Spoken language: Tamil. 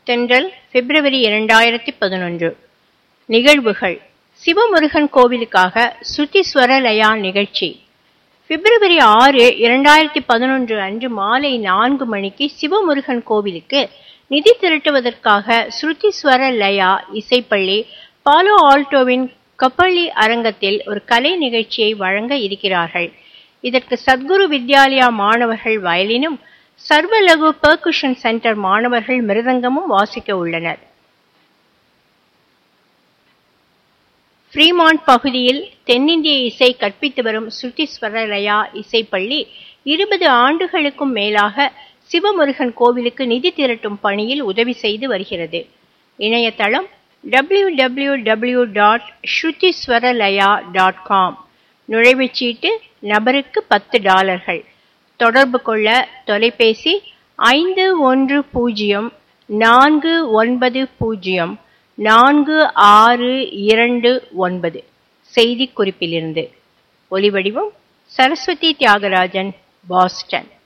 தென்றல் பிப்ரவரி இரண்டாயிரத்தி பதினொன்று நிகழ்வுகள் சிவமுருகன் கோவிலுக்காக சுத்திஸ்வர லயா நிகழ்ச்சி பிப்ரவரி ஆறு இரண்டாயிரத்தி பதினொன்று அன்று மாலை நான்கு மணிக்கு சிவமுருகன் கோவிலுக்கு நிதி திரட்டுவதற்காக ஸ்ருதிஸ்வர லயா இசைப்பள்ளி பாலோ ஆல்டோவின் கப்பள்ளி அரங்கத்தில் ஒரு கலை நிகழ்ச்சியை வழங்க இருக்கிறார்கள் இதற்கு சத்குரு வித்யாலயா மாணவர்கள் வயலினும் சர்வலகு பெர்குஷன் சென்டர் மாணவர்கள் மிருதங்கமும் வாசிக்க உள்ளனர் ஃப்ரீமாண்ட் பகுதியில் தென்னிந்திய இசை கற்பித்து வரும் ஸ்ருதிஸ்வரலயா இசைப்பள்ளி இருபது ஆண்டுகளுக்கும் மேலாக சிவமுருகன் கோவிலுக்கு நிதி திரட்டும் பணியில் உதவி செய்து வருகிறது இணையதளம் W W W dot Shruthiswaralaya dot com நுழைவுச்சீட்டு நபருக்கு பத்து டாலர்கள் தொடர்பு கொள்ள தொலைபேசி ஐந்து ஒன்று பூஜ்ஜியம் நான்கு ஒன்பது பூஜ்ஜியம் நான்கு ஆறு இரண்டு ஒன்பது செய்தி குறிப்பிலிருந்து ஒலிவடிவம் சரஸ்வதி தியாகராஜன் பாஸ்டன்